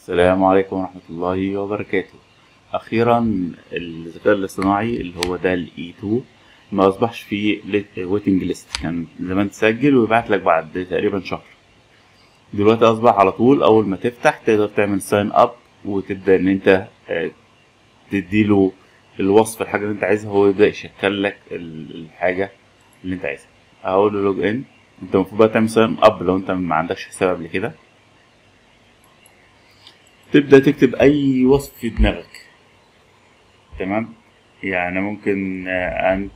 السلام عليكم ورحمة الله وبركاته أخيرا الذكاء الاصطناعي اللي هو ده ال E2 ما أصبحش فيه ويتنج ليست كان زمان تسجل ويبعت لك بعد تقريبا شهر دلوقتي أصبح على طول أول ما تفتح تقدر تعمل ساين أب وتبدأ إن أنت آه، تديله الوصف الحاجة اللي أنت عايزها هو يبدأ يشكل لك ال- الحاجة اللي أنت عايزها أقول له لوج إن أنت المفروض بقى تعمل ساين أب لو أنت ما عندكش حساب قبل كده تبدأ تكتب أي وصف في دماغك تمام يعني ممكن آه، أنت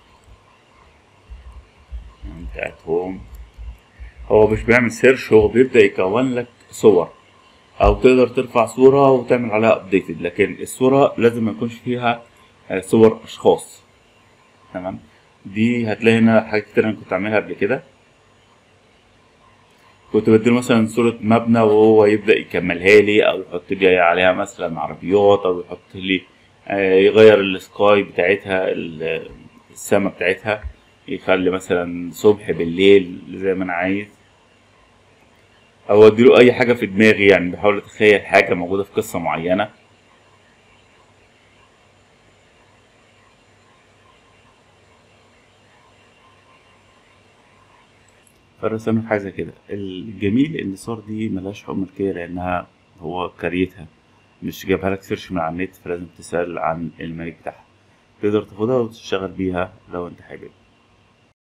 أنت at home هو مش بيعمل سيرش هو بيبدأ يكون لك صور أو تقدر ترفع صورة وتعمل عليها أبديتد لكن الصورة لازم ما يكونش فيها آه، صور أشخاص تمام دي هتلاقي هنا حاجات كتير أنا كنت عاملها قبل كده كنت بديله مثلا صورة مبنى وهو يبدأ يكملها لي أو يحط لي عليها مثلا عربيات أو يحط لي آه، يغير السكاي بتاعتها ال- السما بتاعتها يخلي مثلا صبح بالليل زي ما أنا عايز أو أديله أي حاجة في دماغي يعني بحاول أتخيل حاجة موجودة في قصة معينة فرسم لك حاجة زي كده الجميل إن الصور دي ملهاش حقوق ملكية لأنها هو كريتها مش جايبها لك سيرش من على النت فلازم تسأل عن الملك بتاعها تقدر تاخدها وتشتغل بيها لو انت حابب